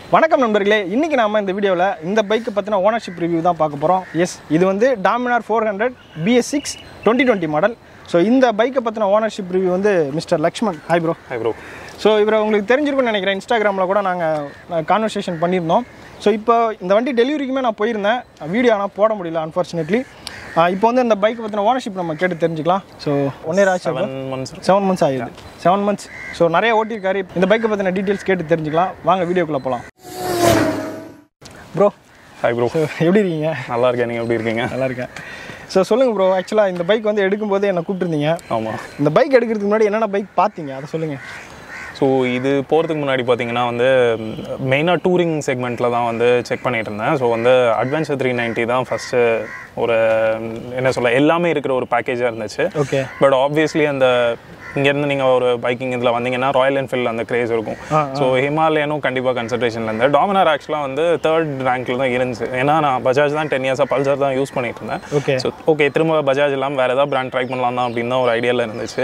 வணக்கம் நண்பர்களே இன்னைக்கு நாம இந்த வீடியோவில் இந்த பைக்கை பற்றின ஓனர்ஷிப் ரிவ்யூ தான் பார்க்க போகிறோம் எஸ் இது வந்து Dominar four hundred BS six twenty twenty model so இந்த பைக்கை பற்றின ஓனர்ஷிப் ரிவ்யூ வந்து mister Lakshman hi bro hi bro so இவரை உங்களுக்கு தெரிஞ்சிருக்கும்னு நினைக்கிறேன் இன்ஸ்டாகிராமில் கூட நாங்கள் கான்வர்சேஷன் பண்ணியிருந்தோம் ஸோ இப்போ இந்த வண்டி டெலிவரிக்குமே நான் போயிருந்தேன் வீடியோ ஆனால் போட முடியல அன்ஃபார்ச்சுனேட்லி இப்போ வந்து இந்த பைக்கை பற்றின ஓனர்ஷிப் நம்ம கேட்டு தெரிஞ்சுக்கலாம் ஸோ ஒன்னே ஆச்சு செவன் மந்த்ஸ் செவன் மந்த்ஸ் ஆகுது செவன் மந்த்ஸ் ஸோ நிறைய ஓட்டியிருக்காரு இந்த பைக்கை பற்றின டீட்டெயில்ஸ் கேட்டு தெரிஞ்சுக்கலாம் வாங்க வீடியோக்குள்ளே போகலாம் ப்ரோ ஹாய் ப்ரோ எப்படி இருக்கீங்க நல்லா இருக்கேன் நீங்கள் எப்படி இருக்கீங்க நல்லா இருக்கேன் ஸோ சொல்லுங்கள் ப்ரோ ஆக்சுவலாக இந்த பைக் வந்து எடுக்கும்போது என்னை கூப்பிட்டுருந்தீங்க ஆமாம் இந்த பைக் எடுக்கிறதுக்கு முன்னாடி என்னென்ன பைக் பார்த்தீங்க அதை சொல்லுங்கள் ஸோ இது போகிறதுக்கு முன்னாடி பார்த்தீங்கன்னா வந்து மெயினாக டூரிங் செக்மெண்ட்டில் தான் வந்து செக் பண்ணிட்டு இருந்தேன் ஸோ வந்து அட்வென்ச்சர் த்ரீ நைன்ட்டி தான் ஃபஸ்ட்டு ஒரு என்ன சொல்ல எல்லாமே இருக்கிற ஒரு பேக்கேஜாக இருந்துச்சு ஓகே பட் ஆப்வியஸ்லி அந்த இங்கேருந்து நீங்கள் ஒரு பைக்கிங் இதில் வந்தீங்கன்னா ராயல் என்ஃபீல்டு அந்த கிரேஸ் இருக்கும் ஆ, ஸோ ஹிமாலயனும் கண்டிப்பாக கன்சன்ட்ரேஷனில் இருந்தேன் டாமினார் ஆக்சுவலாக வந்து தேர்ட் ரேங்க்கில் தான் இருந்துச்சு ஏன்னா நான் பஜாஜ் தான் டென் இயர்ஸாக பல்சர் தான் யூஸ் பண்ணிட்டு இருந்தேன் ஓகே ஸோ ஓகே திரும்ப பஜாஜ் இல்லாமல் வேறு ஏதாவது பிராண்ட் ட்ரை பண்ணலாம் தான் அப்படின்னு தான் ஒரு ஐடியாவில் இருந்துச்சு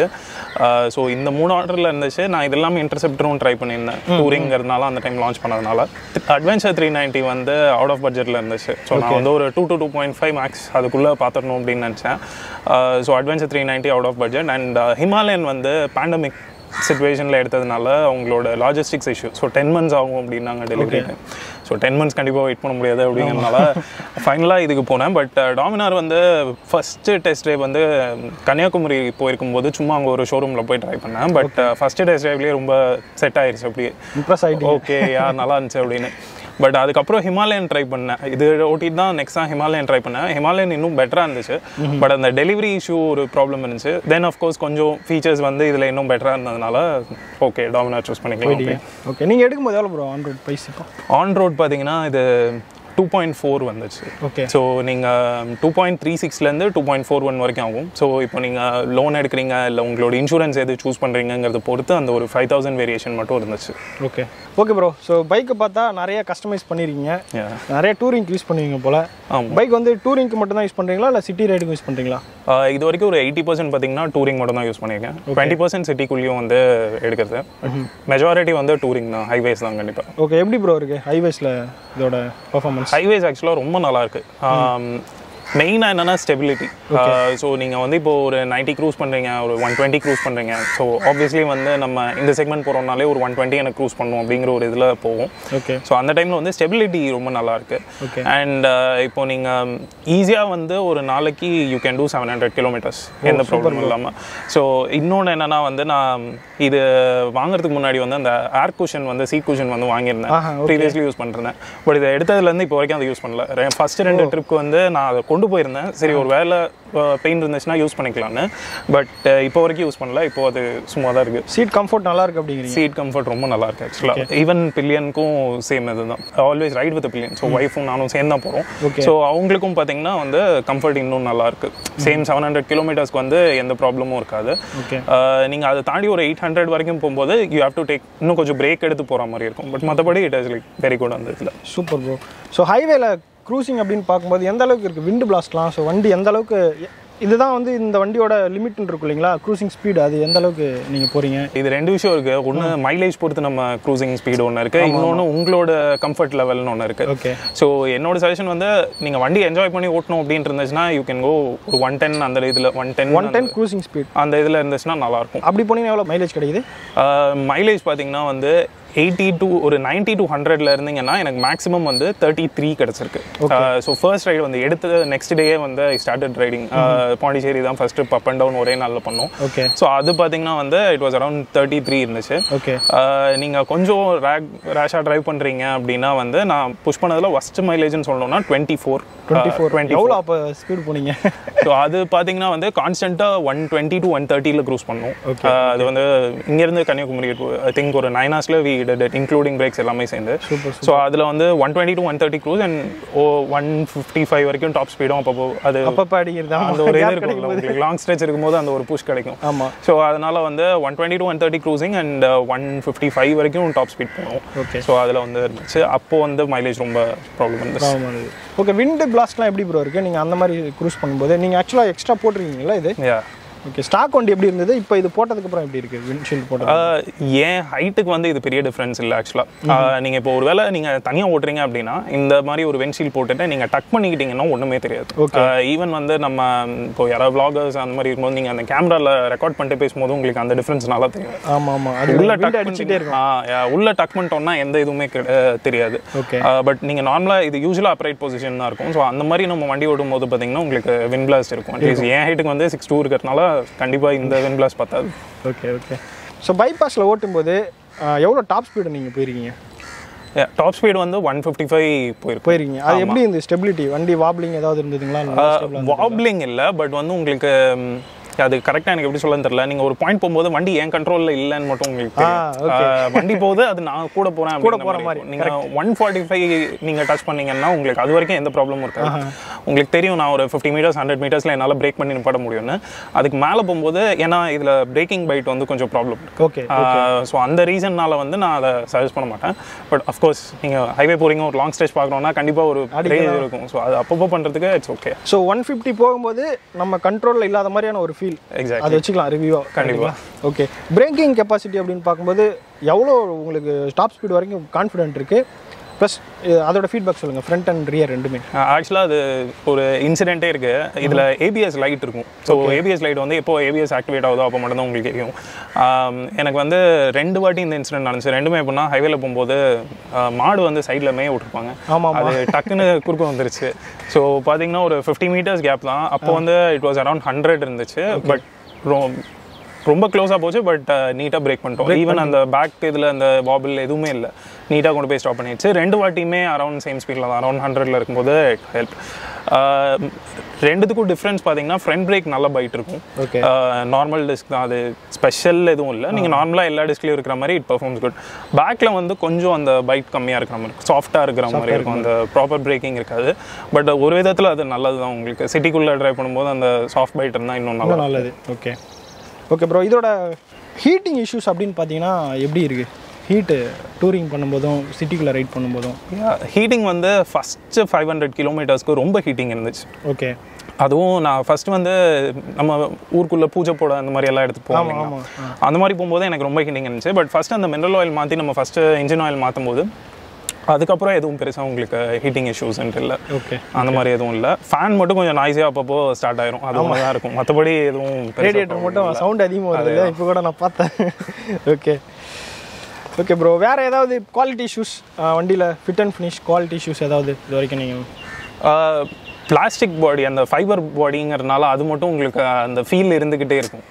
ஸோ இந்த மூணு ஆர்டரில் இருந்துச்சு நான் இது எல்லாமே இன்டர்செப்டரும் ட்ரை பண்ணியிருந்தேன் டூரிங்கிறதுனால அந்த டைம் லான்ச் பண்ணதுனால அட்வென்ச்சர் த்ரீ நைன்ட்டி வந்து அவுட் ஆஃப் பட்ஜெட்டில் இருந்துச்சு ஸோ நான் வந்து ஒரு two to two point five max அதுக்குள்ளே பார்த்துடணும் அப்படின்னு நினச்சேன் so adventure three ninety out of budget and Himalayan வந்து பேண்டமிக் சுச்சுவேஷனில் எடுத்ததுனால அவங்களோட logistics issue so ten months ஆகும் அப்படின்னாங்க டெலிவரி ஸோ டென் மந்த்ஸ் கண்டிப்பாக வெயிட் பண்ண முடியாது அப்படிங்கிறனால ஃபைனலாக இதுக்கு போனேன் பட் டாமினார் வந்து ஃபஸ்ட்டு டெஸ்ட் ட்ரைவ் வந்து கன்னியாகுமரி போயிருக்கும்போது சும்மா அங்கே ஒரு ஷோரூமில் போய் ட்ரை பண்ணேன் பட் ஃபஸ்ட்டு டெஸ்ட் ட்ரைவ்லேயே ரொம்ப செட் ஆயிருச்சு அப்படியே இம்ப்ரெஸ் ஆகிட்டு ஓகே யார் நல்லா இருந்துச்சு அப்படின்னு பட் அதுக்கப்புறம் ஹிமாலயன் ட்ரை பண்ணேன் இது ஓட்டிட்டு தான் நெக்ஸ்ட் தான் ஹிமாலயன் ட்ரை பண்ணேன் ஹிமாலயன் இன்னும் பெட்டராக இருந்துச்சு பட் அந்த டெலிவரி இஷ்யூ ஒரு ப்ராப்ளம் இருந்துச்சு தென் கோர்ஸ் கொஞ்சம் ஃபீச்சர்ஸ் வந்து இதில் இன்னும் பெட்டராக இருந்ததுனால ஓகே டாமினார் சூஸ் பண்ணிக்கலாம் ஓகே நீங்கள் எடுக்கும்போது எவ்வளோ ப்ரோ ஆன் ரோட் ப்ரைஸ் இப்போ ஆன் ரோட் பார்த்தீங்கன்னா இது டூ பாயிண்ட் ஃபோர் வந்துச்சு ஓகே ஸோ நீங்கள் டூ பாயிண்ட் த்ரீ சிக்ஸ்லேருந்து டூ பாயிண்ட் ஃபோர் ஒன் வரைக்கும் ஆகும் ஸோ இப்போ நீங்கள் லோன் எடுக்கிறீங்க இல்லை உங்களோட இன்சூரன்ஸ் எது சூஸ் பண்ணுறீங்கிறத பொறுத்து அந்த ஒரு ஃபைவ் தௌசண்ட் வேரியேஷன் மட்டும் இருந்துச்சு ஓகே ஓகே ப்ரோ ஸோ பைக்கை பார்த்தா நிறைய கஸ்டமைஸ் பண்ணியிருக்கீங்க Yeah. நிறைய டூரிங்க்கு யூஸ் பண்ணுவீங்க போல் ஆமாம் பைக் வந்து டூரிங்க்கு மட்டும் தான் யூஸ் பண்ணுறீங்களா இல்லை சிட்டி ரைடுக்கு யூஸ் பண்ணுறீங்களா ஆஹ் இது வரைக்கும் ஒரு எயிட்டி பர்சன்ட் பார்த்தீங்கன்னா டூரிங் மட்டும் தான் யூஸ் பண்ணியிருக்கேன் டுவெண்ட்டி பர்சன்ட் சிட்டிக்குள்ளேயும் வந்து எடுக்கிறது மெஜாரிட்டி வந்து டூரிங் தான் ஹைவேஸ் தான் கண்டிப்பாக ஓகே எப்படி ப்ரோ இருக்குது ஹைவேஸில் இதோட பர்ஃபார்மன்ஸ் ஹைவேஸ் ஆக்சுவலாக ரொம்ப நல்லா இருக்கு மெயினாக என்னன்னா ஸ்டெபிலிட்டி ஸோ நீங்கள் வந்து இப்போ ஒரு 90 க்ரூஸ் பண்ணுறீங்க ஒரு ஒன் டுவெண்ட்டி க்ரூஸ் பண்ணுறீங்க ஸோ ஆப்வியஸ்லி வந்து நம்ம இந்த செக்மெண்ட் போகிறோம்னாலே ஒரு ஒன் டுவெண்ட்டி எனக்கு க்ரூஸ் பண்ணும் அப்படிங்கிற ஒரு இதில் போகும் ஓகே ஸோ அந்த டைமில் வந்து ஸ்டெபிலிட்டி ரொம்ப நல்லா இருக்கு Okay. அண்ட் இப்போ நீங்கள் ஈஸியாக வந்து ஒரு நாளைக்கு you can do seven hundred kilometres எந்த ப்ராப்ளம் இல்லாமல் ஸோ இன்னொன்று என்னன்னா வந்து நான் இது வாங்குறதுக்கு முன்னாடி வந்து அந்த ஏர் குஷன் வந்து சீட் குஷன் வந்து வாங்கியிருந்தேன் ஆஹா, okay. ப்ரீவியஸ்லி யூஸ் பண்ணிருந்தேன் பட் இதை எடுத்ததுலேருந்து இப்போ வரைக்கும் அதை யூஸ் பண்ணல ஃபர்ஸ்ட் ரெண்டு ட்ரிப்க்கு வந்து நான் அதை கொண்டு போயிருந்தேன் சரி ஒரு வேலை பெயின் இருந்துச்சுன்னா யூஸ் பண்ணிக்கலாம்னு பட் இப்போ வரைக்கும் யூஸ் பண்ணல இப்போ அது சும்மா தான் இருக்குது சீட் கம்ஃபர்ட் நல்லா இருக்கு அப்படிங்கிறீங்க சீட் கம்ஃபர்ட் ரொம்ப நல்லா இருக்கு ஆக்சுவலாக ஈவன் பில்லியனுக்கும் சேம் இதுதான் always ride with pillion so ஒய்ஃபும் நானும் சேர்ந்து தான் போகிறோம் Okay. ஸோ அவங்களுக்கும் பார்த்தீங்கன்னா வந்து கம்ஃபர்ட் இன்னும் நல்லா இருக்கு சேம் செவன் ஹண்ட்ரட் கிலோமீட்டர்ஸ்க்கு வந்து எந்த ப்ராப்ளமும் இருக்காது ஓகே நீங்கள் அதை தாண்டி ஒரு எயிட் ஹண்ட்ரட் வரைக்கும் போகும்போது யூ ஹேவ் டு டேக் இன்னும் கொஞ்சம் பிரேக் எடுத்து போகிற மாதிரி இருக்கும் பட் மற்றபடி it is like very good அந்த இதில் சூப்பர் ப்ரோ ஸோ ஹைவேல க்ரூசிங் அப்படின்னு பார்க்கும்போது எந்த அளவுக்கு இருக்குது விண்டு பிளாஸ்ட்லாம் ஸோ வண்டி எந்த அளவுக்கு இதுதான் வந்து இந்த வண்டியோட லிமிட்னு இருக்கும் இல்லைங்களா க்ரூசிங் ஸ்பீடு அது எந்த அளவுக்கு நீங்கள் போகிறீங்க இது ரெண்டு விஷயம் இருக்கு ஒன்று மைலேஜ் பொறுத்து நம்ம க்ரூசிங் ஸ்பீடு ஒன்று இருக்கு இன்னொன்று உங்களோட கம்ஃபர்ட் லெவல்னு ஒன்று இருக்கு ஓகே ஸோ என்னோட சஜஷன் வந்து நீங்கள் வண்டி என்ஜாய் பண்ணி ஓட்டணும் அப்படின்ட்டு இருந்துச்சுன்னா யூ கேன் கோ ஒரு ஒன் டென் அந்த இதில் one ten one ten cruising speed அந்த இதில் இருந்துச்சுன்னா நல்லாயிருக்கும் அப்படி போனீங்கன்னா எவ்வளோ மைலேஜ் கிடைக்குது மைலேஜ் பார்த்தீங்கன்னா வந்து எயிட்டி டு ஒரு நைன்ட்டி டு ஹண்ட்ரட்ல இருந்தீங்கன்னா எனக்கு மேக்ஸிமம் வந்து தேர்ட்டி த்ரீ கிடச்சிருக்கு ஸோ ஃபர்ஸ்ட் ரைடு வந்து எடுத்த நெக்ஸ்ட் டேயே வந்து ஐ ஸ்டார்டட் ரைடிங் பாண்டிச்சேரி தான் ஃபர்ஸ்ட் அப் அண்ட் டவுன் ஒரே நாளில் பண்ணோம் ஓகே ஸோ அது பார்த்தீங்கன்னா வந்து it was around thirty three இருந்துச்சு ஓகே ஆஹ் நீங்க கொஞ்சம் ரேக் ரேஷாக டிரைவ் பண்றீங்க அப்படின்னா வந்து நான் புஷ் பண்ணதுல ஃபர்ஸ்ட் மைலேஜ்னு சொல்லணும்னா twenty four twenty four twenty எவ்வளோ அப்போ ஸ்பீடு போனீங்க ஸோ அது பார்த்தீங்கன்னா வந்து கான்ஸ்டன்ட்டாக ஒன் டுவெண்ட்டி டு ஒன் தேர்ட்டியில் க்ரூஸ் பண்ணும் Okay, ஆஹ் அது வந்து இங்கேருந்து கன்னியாகுமரி ஐ திங்க் ஒரு நைன் ஹவர்ஸில் வி இன்க்ளூடிங் பிரேக்ஸ் எல்லாமே சேர்ந்து சூப்பர் ஸோ அதில் வந்து one twenty to one thirty cruise and oh one fifty five வரைக்கும் டாப் ஸ்பீடும் அப்போ அது அப்பப்போ அடிக்கிறது அந்த ஒரு இது இருக்கும் உங்களுக்கு லாங் ஸ்ட்ரெச் இருக்கும்போது அந்த ஒரு புஷ் கிடைக்கும் ஆமாம் ஸோ அதனால வந்து one twenty to one thirty cruising and one fifty five வரைக்கும் டாப் ஸ்பீட் போகும் ஓகே ஸோ அதில் வந்து இருந்துச்சு அப்போ வந்து மைலேஜ் ரொம்ப ப்ராப்ளம் இருந்துச்சு ஆமாம் ஓகே விண்டு பிளாஸ்ட்லாம் எப்படி ப்ரோ இருக்குது நீங்கள் அந்த மாதிரி க்ரூஸ் பண்ணும்போது நீங்கள் ஆக்சுவலாக எக்ஸ்ட்ரா போட்டிருக்கீங்களா இது யா ஓகே ஸ்டாக் வண்டி எப்படி இருந்தது இப்போ இது போட்டதுக்கு அப்புறம் எப்படி இருக்கு விண்ட்ஷீல்ட் போட்டது ஆஹ் என் ஹைட்டுக்கு வந்து இது பெரிய டிஃப்ரென்ஸ் இல்லை ஆக்சுவலாக நீங்கள் இப்போ ஒருவேளை நீங்கள் தனியாக ஓட்டுறீங்க அப்படின்னா இந்த மாதிரி ஒரு வென்ஷீல் போட்டுட்டு நீங்கள் டக் பண்ணிக்கிட்டீங்கன்னா ஒன்றுமே தெரியாது ஈவன் வந்து நம்ம இப்போ யாராவது vloggers அந்த மாதிரி இருக்கும்போது நீங்கள் அந்த கேமராவில் ரெக்கார்ட் பண்ணிட்டு பேசும்போது உங்களுக்கு அந்த டிஃப்ரென்ஸ் நல்லா தெரியும் ஆமா ஆமா அது உள்ள வீடு டக் அடிச்சுட்டே இருக்கும் பண்ணிட்டீங்க- ஆ, உள்ள டக் பண்ணிட்டோம்னா எந்த இதுவுமே கிடை- தெரியாது ஓகே பட் நீங்கள் நார்மலாக இது யூஸ்வலாக அப்ரைட் பொசிஷன் தான் இருக்கும் ஸோ அந்த மாதிரி நம்ம வண்டி ஓடும் போது பார்த்தீங்கன்னா உங்களுக்கு வின் பிளாஸ்ட் இருக்கும் அட்லீஸ்ட் என் ஹைட்டுக்கு வந்து சிக்ஸ் டூ இருக்கிறதுனால கண்டிப்பாக இந்த வின் பிளாஸ்ட் பத்தாது ஓகே ஓகே ஸோ பைபாஸில் ஓட்டும்போது ஆஹ், எவ்வளோ டாப் ஸ்பீடு நீங்கள் போயிருக்கீங்க டாப் ஸ்பீடு வந்து ஒன் ஃபிஃப்டி ஃபைவ் போயிருக்கும் போயிருக்கீங்க அது எப்படி இந்த ஸ்டெபிலிட்டி வண்டி வாப்லிங் ஏதாவது இருந்ததுங்களா நல்லா stable ஆ வாப்லிங் இல்லை பட் வந்து உங்களுக்கு ம், அது கரெக்டாக எனக்கு எப்படி சொல்லன்னு தெரியல நீங்கள் ஒரு பாயிண்ட் போகும்போது வண்டி என் கண்ட்ரோலில் இல்லைன்னு மட்டும் உங்களுக்கு தெரியும். ஆ, வண்டி போகுது அது நான் கூட போகிறேன் கூட போகிற மாதிரி நீங்கள் ஒன் ஃபார்ட்டி ஃபைவ் நீங்கள் டச் பண்ணீங்கன்னா உங்களுக்கு அது வரைக்கும் எந்த ப்ராப்ளமும் இருக்காது உங்களுக்கு தெரியும் நான் ஒரு ஃபிஃப்டி மீட்டர்ஸ் ஹண்ட்ரட் மீட்டர்ஸில் என்னால் பிரேக் பண்ணி நிப்பாட முடியும்னு அதுக்கு மேலே போகும்போது ஏன்னா இதில் பிரேக்கிங் பைட் வந்து கொஞ்சம் ப்ராப்ளம் இருக்கு ஓகே ஸோ அந்த ரீசன்னால வந்து நான் அதை சஜஸ்ட் பண்ண மாட்டேன் பட் அஃப்கோர்ஸ் நீங்கள் ஹைவே போகிறீங்க ஒரு லாங் ஸ்டேஜ் பார்க்குறோன்னா கண்டிப்பாக ஒரு ரேஞ்ச் இருக்கும் ஸோ அது அப்பப்போ பண்ணுறதுக்கு it's okay so one fifty போகும்போது நம்ம கண்ட்ரோலில் இல்லாத மாதிரியான ஒரு ஃபீல் எக்ஸாக்ட் அதை வச்சுக்கலாம் ரிவ்யூ கண்டிப்பா. ஓகே பிரேக்கிங் கெப்பாசிட்டி அப்படின்னு பார்க்கும்போது எவ்வளோ உங்களுக்கு டாப் ஸ்பீட் வரைக்கும் கான்ஃபிடென்ட் இருக்கு ப்ளஸ் அதோட ஃபீட்பேக் சொல்லுங்கள் ஃப்ரண்ட் அண்ட் ரியர் ரெண்டுமே ஆக்சுவலாக அது ஒரு இன்சிடென்ட்டே இருக்கு இதில் ஏபிஎஸ் லைட் இருக்கும் ஸோ ஏபிஎஸ் லைட் வந்து எப்போ ஏபிஎஸ் ஆக்டிவேட் ஆகுதோ அப்போ மட்டும் தான் உங்களுக்கு தெரியும் ஆம், எனக்கு வந்து ரெண்டு வாட்டி இந்த இன்சிடென்ட் நடந்துச்சு ரெண்டுமே எப்படின்னா ஹைவேல போகும்போது ஆ, மாடு வந்து சைடில் மேய விட்டுருப்பாங்க ஆமாம் அது டக்குன்னு குறுக்க வந்துருச்சு ஸோ பார்த்தீங்கன்னா ஒரு ஃபிஃப்டி மீட்டர்ஸ் கேப் தான் அப்போ வந்து இட் வாஸ் அரௌண்ட் ஹண்ட்ரட் இருந்துச்சு பட் ரொம்ப க்ளோஸாக போச்சு பட் நீட்டாக பிரேக் பண்ணிட்டோம் ஈவன் அந்த பேக் இதில் அந்த வாபிள் எதுவுமே இல்லை நீட்டாக கொண்டு போய் ஸ்டாப் பண்ணிடுச்சு ரெண்டு வாட்டியுமே அரௌண்ட் சேம் ஸ்பீடில் தான் அரௌண்ட் ஹண்ட்ரட்ல இருக்கும்போது ஹெல்ப் ரெண்டுத்துக்கும் டிஃப்ரென்ஸ் பார்த்தீங்கன்னா ஃப்ரண்ட் பிரேக் நல்லா பைட் இருக்கும் ஓகே நார்மல் டிஸ்க் தான் அது ஸ்பெஷல் எதுவும் இல்லை நீங்கள் நார்மலாக எல்லா டிஸ்க்லையும் இருக்கிற மாதிரி இட் பர்ஃபார்ம்ஸ் குட் பேக்கில் வந்து கொஞ்சம் அந்த பைட் கம்மியாக இருக்கிற மாதிரி சாஃப்டாக இருக்கிற மாதிரி இருக்கும் அந்த ப்ராப்பர் பிரேக்கிங் இருக்காது பட் ஒரு விதத்தில் அது நல்லது தான் உங்களுக்கு சிட்டிக்குள்ளே ட்ரைவ் பண்ணும்போது அந்த சாஃப்ட் பைட் இருந்தால் இன்னும் நல்லா ரொம்ப நல்லது ஓகே ஓகே ப்ரோ இதோட ஹீட்டிங் இஷ்யூஸ் அப்படின்னு பார்த்தீங்கன்னா எப்படி இருக்கு ஹீட்டு டூரிங் பண்ணும்போதும் சிட்டிக்குள்ளே ரைட் பண்ணும்போதும் ஹீட்டிங் வந்து ஃபஸ்ட்டு ஃபைவ் ஹண்ட்ரட் கிலோமீட்டர்ஸ்க்கு ரொம்ப ஹீட்டிங் இருந்துச்சு ஓகே அதுவும் நான் ஃபர்ஸ்ட் வந்து நம்ம ஊருக்குள்ள பூஜை போட அந்த மாதிரி எல்லாம் எடுத்து போவோம் ஆமாம் அந்த மாதிரி போகும்போது எனக்கு ரொம்ப ஹீட்டிங் இருந்துச்சு பட் ஃபர்ஸ்ட் அந்த மினரல் ஆயில் மாற்றி நம்ம ஃபர்ஸ்ட் இன்ஜின் ஆயில் மாற்றும் போது அதுக்கப்புறம் எதுவும் பெருசாக உங்களுக்கு ஹீட்டிங் இஷ்யூஸ்ன்ட்டு இல்லை ஓகே அந்த மாதிரி எதுவும் இல்லை ஃபேன் மட்டும் கொஞ்சம் நாய்ஸியாக அப்பப்போ ஸ்டார்ட் ஆயிரும் அது மாதிரி தான் இருக்கும் மற்றபடி எதுவும் பெருசா ரேடியேட்டர் மட்டும் சவுண்ட் அதிகமாக வருது இல்லை இப்போ கூட நான் பார்த்தேன் ஓகே ஓகே ப்ரோ வேறு ஏதாவது குவாலிட்டி இஷ்யூஸ் வண்டியில் fit and finish quality issues ஏதாவது இது வரைக்கும் நீங்கள் பிளாஸ்டிக் பாடி அந்த ஃபைபர் பாடிங்கிறதுனால அது மட்டும் உங்களுக்கு அந்த ஃபீல் இருந்துக்கிட்டே இருக்கும்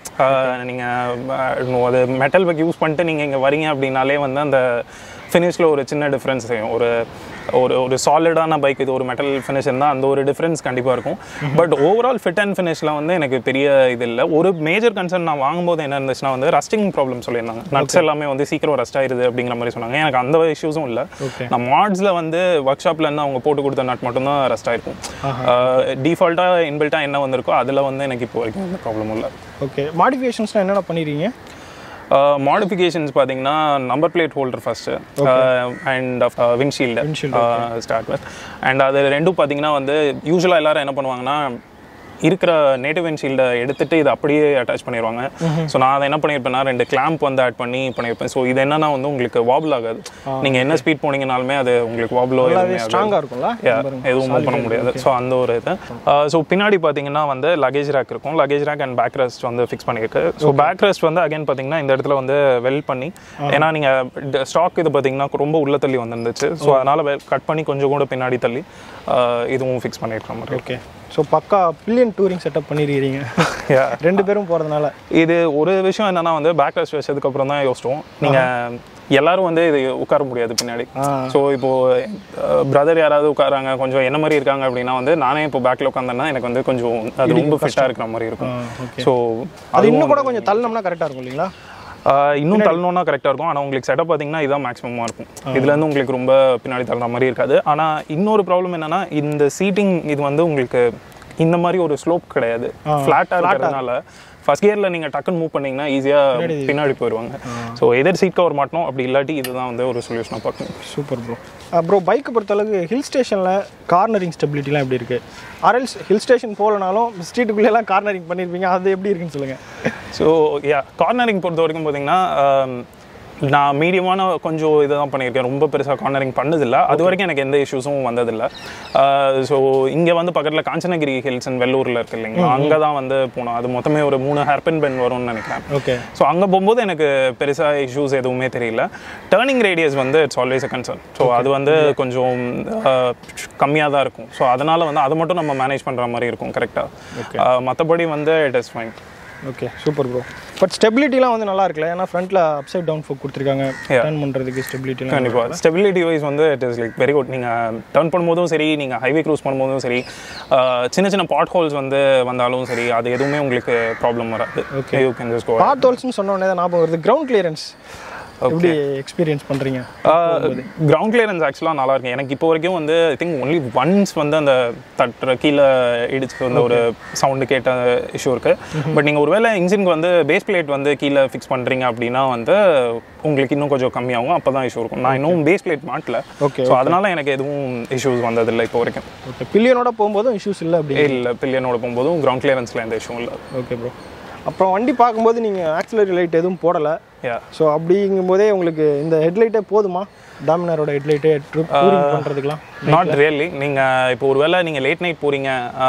நீங்கள் அது மெட்டல் பைக் யூஸ் பண்ணிட்டு நீங்கள் இங்கே வரீங்க அப்படின்னாலே வந்து அந்த ஃபினிஷில் ஒரு சின்ன டிஃப்ரென்ஸ் செய்யும் ஒரு ஒரு ஒரு சாலிடான பைக் இது ஒரு மெட்டல் ஃபினிஷ் இருந்தால் அந்த ஒரு டிஃப்ரென்ஸ் கண்டிப்பாக இருக்கும் பட் ஓவரால் ஃபிட் அண்ட் ஃபினிஷில் வந்து எனக்கு பெரிய இது இல்லை ஒரு மேஜர் கன்சர்ன் நான் வாங்கும்போது என்ன இருந்துச்சுன்னா வந்து ரஸ்டிங் ப்ராப்ளம் சொல்லியிருந்தாங்க நட்ஸ் எல்லாமே வந்து சீக்கிரம் ரஸ்ட் ஆயிருது அப்படிங்கிற மாதிரி சொன்னாங்க எனக்கு அந்த இஷ்யூஸும் இல்லை ஓகே நான் மாட்ஸில் வந்து ஒர்க் ஷாப்ல இருந்து அவங்க போட்டு கொடுத்த நட் மட்டும்தான் ரெஸ்ட் ஆயிருக்கும் டிஃபால்ட்டாக இன்பில்ட்டாக என்ன வந்திருக்கோ அதில் வந்து எனக்கு இப்போ வரைக்கும் எந்த ப்ராப்ளமும் இல்லை ஓகே மாடிஃபிகேஷன்ஸ்லாம் என்னென்ன பண்ணிடுறீங்க மாடிஃபிகேஷன்ஸ் பார்த்தீங்கன்னா number plate holder first and windshield Windshield, start with and அது ரெண்டும் பார்த்தீங்கன்னா வந்து யூஸ்வலாக எல்லாரும் என்ன பண்ணுவாங்கன்னா இருக்கிற நேட்டிவ் விண்ட்ஷீல்டை எடுத்துட்டு இதை அப்படியே அட்டாச் பண்ணிடுவாங்க ஸோ நான் அதை என்ன பண்ணியிருப்பேன்னா ரெண்டு கிளாம்ப் வந்து ஆட் பண்ணி பண்ணியிருப்பேன் ஸோ இது என்னன்னா வந்து உங்களுக்கு வாபிள் ஆகாது நீங்கள் என்ன ஸ்பீட் போனீங்கனாலுமே அது உங்களுக்கு வாபிளோ எதுவுமே ஆகாது. ஸ்ட்ராங்காக இருக்கும்ல Yeah, எதுவும் மூவ் பண்ண முடியாது ஸோ அந்த ஒரு இது ஸோ பின்னாடி பார்த்தீங்கன்னா வந்து லகேஜ் ரேக் இருக்கும் luggage rack and back rest வந்து ஃபிக்ஸ் பண்ணியிருக்கு ஸோ பேக் ரெஸ்ட் வந்து அகைன் பார்த்தீங்கன்னா இந்த இடத்துல வந்து வெல் பண்ணி ஏன்னா நீங்கள் ஸ்டாக் இது பார்த்தீங்கன்னா ரொம்ப உள்ள தள்ளி வந்துருந்துச்சு ஸோ அதனால் கட் பண்ணி கொஞ்சம் கூட பின்னாடி தள்ளி uh, இதுவும் ஃபிக்ஸ் பண்ணியிருக்க மாதிரி ஓகே ஸோ பக்கா பில்லியன் டூரிங் செட்டப் பண்ணிருக்கீங்க Yeah. ரெண்டு பேரும் போகிறதுனால இது ஒரு விஷயம் என்னன்னா வந்து பேக் ரெஸ்ட் வச்சதுக்கு அப்புறம் தான் யோசிச்சோம் நீங்கள் எல்லாரும் வந்து இது உட்கார முடியாது பின்னாடி ஆ ஸோ இப்போ பிரதர் யாராவது உட்காராங்க கொஞ்சம் என்ன மாதிரி இருக்காங்க அப்படின்னா வந்து நானே இப்போ பேக்ல உட்காந்தேன்னா எனக்கு வந்து கொஞ்சம் அது ரொம்ப ஃபிட்டாக இருக்கிற மாதிரி இருக்கும் ஓகே ஸோ அது இன்னும் கூட கொஞ்சம் தள்ளனம்னா கரெக்டாக இருக்கும் இல்லைங்களா இன்னும் தள்ளணும்னா கரெக்டாக இருக்கும் ஆனால் உங்களுக்கு செட்டப் பார்த்தீங்கன்னா இதான் மேக்ஸிமமாக இருக்கும் இதுல இருந்து உங்களுக்கு ரொம்ப பின்னாடி தள்ளுற மாதிரி இருக்காது ஆனால் இன்னொரு ப்ராப்ளம் என்னன்னா இந்த சீட்டிங் இது வந்து உங்களுக்கு இந்த மாதிரி ஒரு ஸ்லோப் கிடையாது ஃப்ளாட்டாக இருக்கிறதுனால ஃபர்ஸ்ட் கியரில் நீங்கள் டக்குன்னு மூவ் பண்ணீங்கன்னா ஈஸியாக பின்னாடி போயிடுவாங்க ஸோ எதர் சீட் கவர் மாட்டணும் அப்படி இல்லாட்டி இதுதான் வந்து ஒரு சொல்யூஷனாக பார்க்கணும் சூப்பர் ப்ரோ ப்ரோ பைக்கை பொறுத்தளவுக்கு ஹில் ஸ்டேஷனில் கார்னரிங் ஸ்டெபிலிட்டிலாம் எப்படி இருக்குது ஆர்எல்ஸ் ஹில் ஸ்டேஷன் போகலனாலும் ஸ்ட்ரீட்டுக்குள்ளேலாம் கார்னரிங் பண்ணியிருப்பீங்க அது எப்படி இருக்குன்னு சொல்லுங்கள் ஸோ யா கார்னரிங் பொறுத்த வரைக்கும் பார்த்தீங்கன்னா ஆம், நான் மீடியமான கொஞ்சம் இதுதான் பண்ணியிருக்கேன் ரொம்ப பெருசாக கார்னரிங் பண்ணதில்லை அது வரைக்கும் எனக்கு எந்த இஷ்யூஸும் வந்ததில்லை ஸோ இங்கே வந்து பக்கத்தில் காஞ்சனகிரி ஹில்ஸ் அண்ட் வெள்ளூரில் இருக்கு இல்லைங்களா அங்கே தான் வந்து போனோம் அது மொத்தமே ஒரு மூணு ஹேர்பின் பென் வரும்னு நினைக்கிறேன் ஓகே ஸோ அங்கே போகும்போது எனக்கு பெருசாக இஷ்யூஸ் எதுவுமே தெரியல டேர்னிங் ரேடியஸ் வந்து it's always a concern so அது வந்து கொஞ்சம் கம்மியாக தான் இருக்கும் ஸோ அதனால் வந்து அதை மட்டும் நம்ம மேனேஜ் பண்ணுற மாதிரி இருக்கும் கரெக்டாக மற்றபடி வந்து it is fine okay super bro but ஸ்டெபிலிட்டிலாம் வந்து நல்லா இருக்குல்ல ஏன்னா ஃப்ரண்ட்டில் அப்சைட் டவுன் ஃபோக் கொடுத்துருக்காங்க டர்ன் பண்ணுறதுக்கு ஸ்டெபிலிட்டிலாம் கண்டிப்பாக ஸ்டெபிலிட்டி வைஸ் வந்து it is like very good நீங்கள் டர்ன் பண்ணும்போதும் சரி நீங்கள் ஹைவே க்ரூஸ் பண்ணும்போதும் சரி ஆஹ் சின்ன சின்ன பாட் ஹோல்ஸ் வந்து வந்தாலும் சரி அது எதுவுமே உங்களுக்கு ப்ராப்ளம் வராது okay you can just go pot ஹோல்ஸ்னு சொன்ன உடனே தான் ஞாபகம் வருது கிரவுண்ட் கிளியரன்ஸ் எப்படி எக்ஸ்பீரியன்ஸ் பண்ணுறீங்க கிரவுண்ட் கிளியரன்ஸ் ஆக்சுவலாக நல்லா இருக்கு எனக்கு இப்போ வரைக்கும் வந்து ஐ திங்க் ஒன்லி ஒன்ஸ் வந்து அந்த தட்டுற கீழே இடிச்சு வந்த ஒரு சவுண்டு கேட்ட இஷ்யூ இருக்கு பட் நீங்கள் ஒருவேளை இன்ஜினுக்கு வந்து பேஸ் பிளேட் வந்து கீழே ஃபிக்ஸ் பண்ணுறீங்க அப்படின்னா வந்து உங்களுக்கு இன்னும் கொஞ்சம் கம்மியாகும் அப்போ தான் இஷ்யூ இருக்கும் நான் இன்னும் பேஸ் பிளேட் மாட்டல Okay, ஸோ அதனால எனக்கு எதுவும் இஷ்யூஸ் வந்ததில்லை இப்போ வரைக்கும் ஓகே பில்லியனோட போகும்போதும் இஷ்யூஸ் இல்லை அப்படி இல்லை பில்லியனோட போகும்போதும் கிரவுண்ட் கிளியரன்ஸில் எந்த இஷ்யூவும் இல்லை ஓகே ப்ரோ அப்புறம் வண்டி பார்க்கும்போது நீங்கள் ஆக்சிலரி லைட் எதுவும் போடலை யா ஸோ அப்படிங்கும்போதே உங்களுக்கு இந்த ஹெட்லைட்டே போதுமா டாமினாரோட ஹெட்லைட்டே டூரிங் பண்ணுறதுக்குலாம் நாட் ரியலி நீங்கள் இப்போ ஒருவேளை நீங்கள் லேட் நைட் போகிறீங்க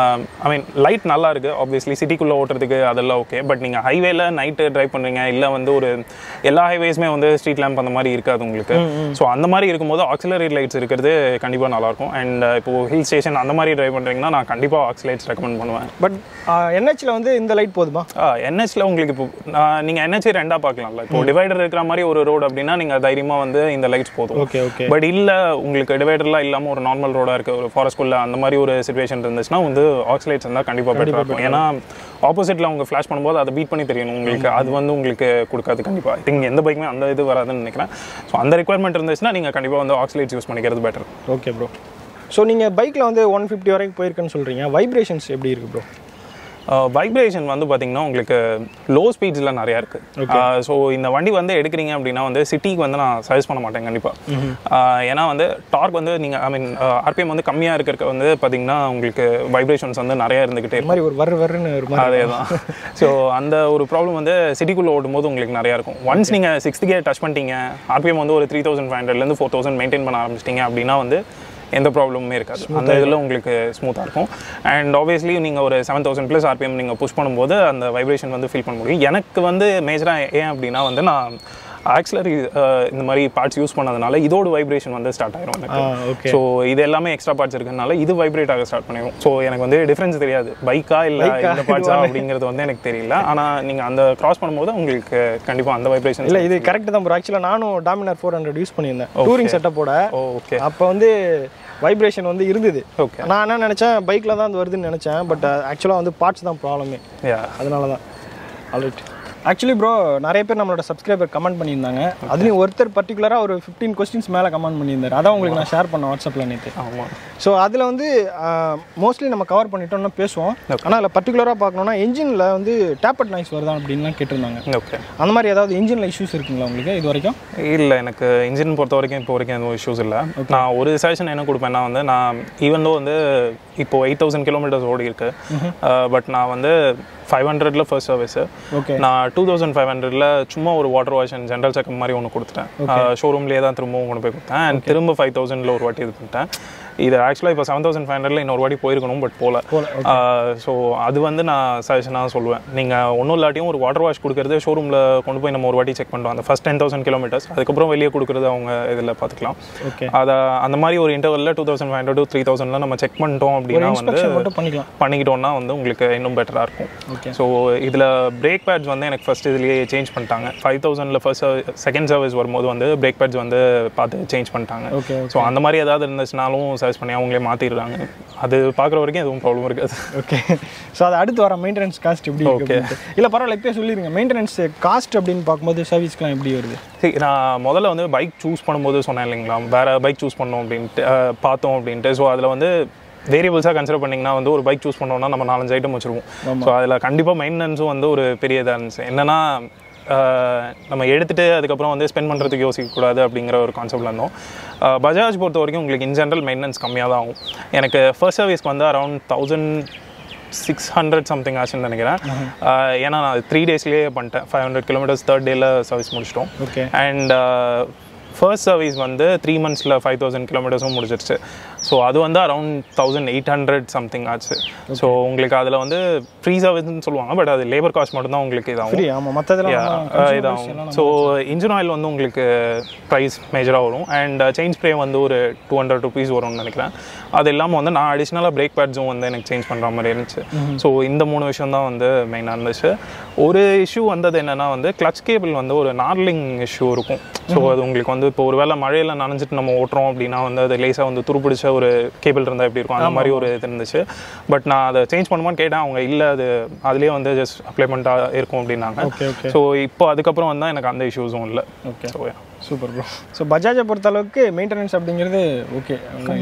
ஐ மீன் லைட் நல்லா இருக்கு ஆப்வியஸ்லி சிட்டிக்குள்ளே ஓட்டுறதுக்கு அதெல்லாம் ஓகே பட் நீங்கள் ஹைவேல நைட்டு ட்ரைவ் பண்ணுறீங்க இல்லை வந்து ஒரு எல்லா ஹைவேஸுமே வந்து ஸ்ட்ரீட் லேம்ப் அந்த மாதிரி இருக்காது உங்களுக்கு ஸோ அந்த மாதிரி இருக்கும்போது ஆக்சிலரி லைட்ஸ் இருக்கிறது கண்டிப்பாக நல்லாயிருக்கும் அண்ட் இப்போ ஹில் ஸ்டேஷன் அந்த மாதிரி ட்ரைவ் பண்ணுறீங்கன்னா நான் கண்டிப்பாக ஆக்சிலைட்ஸ் ரெக்கமெண்ட் பண்ணுவேன் பட் என்ஹெச்சில் வந்து இந்த லைட் போதுமா என்ஹெச்ல உங்களுக்கு இப்போ நீங்கள் என்ஹெச் ரெண்டாக பார்க்கலாம்ல இப்போ டிவைடர் இருக்கிற மாதிரி ஒரு ரோடு அப்படின்னா நீங்கள் தைரியமாக வந்து இந்த லைட்ஸ் போதும் ஓகே ஓகே பட் இல்ல உங்களுக்கு டிவைடர்லாம் இல்லாம ஒரு நார்மல் ரோடா இருக்கு ஒரு ஃபாரஸ்ட்குள்ள அந்த மாதிரி ஒரு சுச்சுவேஷன் இருந்துச்சுன்னா வந்து ஆக்சிலைட்ஸ் இருந்தால் கண்டிப்பா பெட்டரா இருக்கும் ஏன்னா ஆப்போசிட்ல அவங்க ஃபிளாஷ் பண்ணும்போது அதை பீட் பண்ணி தெரியணும் உங்களுக்கு அது வந்து உங்களுக்கு கொடுக்காது கண்டிப்பா ஐ திங்க் எந்த பைக்குமே அந்த இது வராதுன்னு நினைக்கிறேன் ஸோ அந்த ரெக்குவயர்மெண்ட் இருந்துச்சுன்னா நீங்க கண்டிப்பா வந்து ஆக்சிலைட்ஸ் யூஸ் பண்ணிக்கிறது பெட்டர் ஓகே ப்ரோ ஸோ நீங்கள் பைக்கில் வந்து ஒன் ஃபிஃப்டி வரைக்கும் போயிருக்குன்னு சொல்கிறீங்க வைப்ரேஷன்ஸ் எப்படி இருக்குது ப்ரோ வைப்ரேஷன் வந்து பார்த்தீங்கன்னா உங்களுக்கு லோ ஸ்பீட்ஸில் நிறையா இருக்குது ஸோ இந்த வண்டி வந்து எடுக்கிறீங்க அப்படின்னா வந்து சிட்டிக்கு வந்து நான் சஜஸ்ட் பண்ண மாட்டேன் கண்டிப்பாக ஏன்னா வந்து டார்க் வந்து நீங்கள் ஐ மீன் ஆர்பிஎம் வந்து கம்மியாக இருக்கிறக்க வந்து பார்த்தீங்கன்னா உங்களுக்கு வைப்ரேஷன்ஸ் வந்து நிறையா இருந்துக்கிட்டே இந்த மாதிரி ஒரு வரு வருன்னு ஒரு மாதிரி அதே தான் ஸோ அந்த ஒரு ப்ராப்ளம் வந்து சிட்டிக்குள்ளே ஓடும்போது உங்களுக்கு நிறையா இருக்கும் ஒன்ஸ் நீங்கள் சிக்ஸ்த் கியர் டச் பண்ணிட்டீங்க ஆர்பிஎம் வந்து ஒரு த்ரீ தௌசண்ட் ஃபைவ் ஹண்ட்ரட்லேருந்து ஃபோர் தௌசண்ட் மெயின்டைன் பண்ண ஆரம்பிச்சிட்டிங்க அப்படின்னா வந்து எந்த ப்ராப்ளமுமே இருக்காது அந்த இதில் உங்களுக்கு ஸ்மூத்தாக இருக்கும் அண்ட் ஆப்வியஸ்லி நீங்கள் ஒரு செவன் தௌசண்ட் ப்ளஸ் ஆர்பிஎம் நீங்கள் புஷ் பண்ணும்போது அந்த வைப்ரேஷன் வந்து ஃபீல் பண்ண முடியும் எனக்கு வந்து மேஜராக ஏன் அப்படின்னா வந்து நான் ஆக்சிலரி இந்த மாதிரி பார்ட்ஸ் யூஸ் பண்ணதுனால இதோட வைப்ரேஷன் வந்து ஸ்டார்ட் ஆயிரும் எனக்கு ஆ ஓகே ஸோ இது எல்லாமே எக்ஸ்ட்ரா பார்ட்ஸ் இருக்கறனால இது வைப்ரேட் ஆக ஸ்டார்ட் பண்ணிடும் ஸோ எனக்கு வந்து டிஃப்ரென்ஸ் தெரியாது பைக்கா இல்லை இந்த பார்ட்ஸா அப்படிங்கிறது வந்து எனக்கு தெரியல ஆனால் நீங்கள் அந்த கிராஸ் பண்ணும்போது உங்களுக்கு கண்டிப்பாக அந்த வைப்ரேஷன் இல்லை இது கரெக்ட் தான் ப்ரோ ஆக்சுவலாக நானும் டாமினார் ஃபோர் ஹண்ட்ரட் யூஸ் பண்ணியிருந்தேன் டூரிங் செட்டப்போட ஓகே அப்போ வந்து வைப்ரேஷன் வந்து இருந்தது ஓகே நான் என்ன நினச்சேன் பைக்கில் தான் அது வருதுன்னு நினச்சேன் பட் ஆக்சுவலாக வந்து பார்ட்ஸ் தான் ப்ராப்ளமே யா அதனால தான் ஆல்ரைட் ஆக்சுவலி ப்ரோ நிறைய பேர் நம்மளோட சப்ஸ்கிரைபர் கமெண்ட் பண்ணியிருந்தாங்க அதுலேயும் ஒருத்தர் பர்டிகுலராக ஒரு ஃபிஃப்டீன் கொஸ்டின்ஸ் மேலே கமெண்ட் பண்ணியிருந்தாரு அதான் உங்களுக்கு நான் ஷேர் பண்ணேன் வாட்ஸ்அப்பில் நேற்று ஆமாம் ஸோ அதில் வந்து மோஸ்ட்லி நம்ம கவர் பண்ணிட்டோம்னா பேசுவோம் ஆனால் அதில் பர்டிகுலராக பார்க்கணுன்னா என்ஜினில் வந்து டேப்பட் நாய்ஸ் வருதா அப்படின்லாம் கேட்டிருந்தாங்க ஓகே அந்த மாதிரி ஏதாவது இன்ஜினில் இஷ்யூஸ் இருக்குங்களா உங்களுக்கு இது வரைக்கும் இல்லை எனக்கு இன்ஜின் பொறுத்த வரைக்கும் இப்போ வரைக்கும் எதுவும் இஷ்யூஸ் இல்லை நான் ஒரு சஜஷன் என்ன கொடுப்பேன்னா வந்து நான் ஈவன் தோ வந்து இப்போ எயிட் தௌசண்ட் கிலோமீட்டர்ஸ் ஓடி இருக்கு பட் நான் வந்து ஃபைவ் ஹண்ட்ரட்ல ஃபர்ஸ்ட் சர்வீஸ் ஓகே நான் டூ தௌசண்ட் ஃபைவ் ஹண்ட்ரட்ல சும்மா ஒரு water wash and general checkup மாதிரி ஒன்று கொடுத்துட்டேன் ஷோரூம்லேயே தான் திரும்பவும் கொண்டு போய் கொடுத்தேன் and திரும்ப ஃபைவ் தௌசண்ட்ல ஒரு வாட்டி இது பண்ணிட்டேன் இது ஆக்சுவலாக இப்போ செவன் தௌசண்ட் ஃபைவ் ஹண்ட்ரட்ல இன்னொரு வாட்டி போயிருக்கணும் பட் போல போல, ஸோ அது வந்து நான் சஜஷனாக சொல்லுவேன் நீங்கள் ஒன்றும் இல்லாட்டியும் ஒரு வாட்டர் வாஷ் கொடுக்குறது ஷோரூமில் கொண்டு போய் நம்ம ஒரு வாட்டி செக் பண்ணுறோம் அந்த ஃபஸ்ட் டென் தௌசண்ட் கிலோமீட்டர்ஸ் அதுக்கப்புறம் வெளியே கொடுக்குறது அவங்க இதில் பார்த்துக்கலாம் ஓகே அதை அந்த மாதிரி ஒரு இன்டர்வலில் two thousand five hundred three தௌசண்ட்ல நம்ம செக் பண்ணிட்டோம் அப்படின்னா வந்து இன்ஸ்பெக்ஷன் மட்டும் பண்ணிக்கலாம் பண்ணிக்கிட்டோம்னா வந்து உங்களுக்கு இன்னும் பெட்டராக இருக்கும் ஓகே ஸோ இதில் பிரேக் பேட்ஸ் வந்து எனக்கு ஃபர்ஸ்ட் இதுலேயே சேஞ்ச் பண்ணிட்டாங்க ஃபைவ் தௌசண்டில் ஃபர்ஸ்ட் செகண்ட் சர்வீஸ் வரும்போது வந்து பிரேக் பேட்ஸ் வந்து பார்த்து சேஞ்ச் பண்ணிட்டாங்க ஓகே ஸோ அந்த மாதிரி ஏதாவது இருந்துச்சுனாலும் சர்ச் பண்ணி அவங்களே மாற்றிடுறாங்க அது பார்க்குற வரைக்கும் எதுவும் ப்ராப்ளம் இருக்காது ஓகே ஸோ அது அடுத்து வர மெயின்டெனன்ஸ் காஸ்ட் எப்படி இருக்கு இல்லை பரவாயில்ல இப்பயே சொல்லிடுங்க மெயின்டெனன்ஸ் காஸ்ட் அப்படின்னு பார்க்கும்போது சர்வீஸ்க்குலாம் எப்படி வருது சரி நான் முதல்ல வந்து பைக் சூஸ் பண்ணும்போது சொன்னேன் இல்லைங்களா வேறு பைக் சூஸ் பண்ணோம் அப்படின்ட்டு அஹ், பார்த்தோம் அப்படின்ட்டு ஸோ அதில் வந்து வேரியபிள்ஸாக கன்சிடர் பண்ணிங்கன்னா வந்து ஒரு பைக் சூஸ் பண்ணோம்னா நம்ம நாலஞ்சு ஐட்டம் வச்சுருவோம் ஸோ அதில் கண்டிப்பாக மெயின்டெனன்ஸும் வந்து ஒரு பெரிய இதாக இருந்துச்சு என்னன்னா நம்ம எடுத்துட்டு அதுக்கப்புறம் வந்து ஸ்பெண்ட் பண்ணுறதுக்கு யோசிக்கக்கூடாது அப்படிங்கிற ஒரு கான்செப்டில் இருந்தோம் அஹ், பஜாஜ் பொறுத்த வரைக்கும் உங்களுக்கு இன் ஜென்ரல் மெயின்டெனன்ஸ் கம்மியாக தான் ஆகும் எனக்கு ஃபர்ஸ்ட் சர்வீஸ்க்கு வந்து around thousand six hundred something ஆச்சுன்னு நினைக்கிறேன் அஹ், ஏன்னா நான் த்ரீ டேஸ்லேயே பண்ணிட்டேன் ஃபைவ் ஹண்ட்ரட் கிலோமீட்டர்ஸ் தேர்ட் டேல சர்வீஸ் முடிச்சிட்டோம் ஓகே அண்ட் ஃபர்ஸ்ட் சர்வீஸ் வந்து த்ரீ மந்த்ஸில் ஃபைவ் தௌசண்ட் கிலோமீட்டர்ஸும் முடிச்சிருச்சு ஸோ அது வந்து around thousand eight hundred something ஆச்சு ஸோ உங்களுக்கு அதில் வந்து ஃப்ரீ சர்வீஸ்னு சொல்லுவாங்க பட் அது லேபர் காஸ்ட் மட்டும்தான் உங்களுக்கு இதாகும் ஃப்ரீ ஆமாம் மற்றதெல்லாம் Yeah, uh, இதாகும் ஸோ இன்ஜின் ஆயில் வந்து உங்களுக்கு ப்ரைஸ் மேஜராக வரும் அண்ட் செயின் ஸ்ப்ரே வந்து ஒரு டூ ஹண்ட்ரட் ருபீஸ் வரும்னு நினைக்கிறேன் அது இல்லாமல் வந்து நான் அடிஷ்னலாக பிரேக் பேட்ஸும் வந்து எனக்கு சேஞ்ச் பண்ணுற மாதிரி இருந்துச்சு ஸோ இந்த மூணு விஷயம் தான் வந்து மெயினாக இருந்துச்சு ஒரு இஷ்யூ வந்தது என்னன்னா வந்து கிளச் கேபிள் வந்து ஒரு நார்லிங் இஷ்யூ இருக்கும் ஸோ அது உங்களுக்கு வந்து இப்போ ஒரு வேளை மழையில் நனைஞ்சிட்டு நம்ம ஓட்டுறோம் அப்படின்னா வந்து அது லேசாக வந்து துருப்பிடிச்ச ஒரு கேபிள் இருந்தால் எப்படி இருக்கும் அந்த மாதிரி ஒரு இது இருந்துச்சு பட் நான் அதை சேஞ்ச் பண்ணுமான்னு கேட்டேன் அவங்க இல்லை அது அதுலேயே வந்து ஜஸ்ட் அப்ளை பண்ணிட்டா இருக்கும் அப்படின்னாங்க ஓகே ஓகே ஸோ இப்போ அதுக்கப்புறம் வந்தால் எனக்கு அந்த இஷ்யூஸும் இல்லை okay so super bro so பஜாஜை பொறுத்த அளவுக்கு மெயின்டெனன்ஸ் அப்படிங்கிறது ஓகே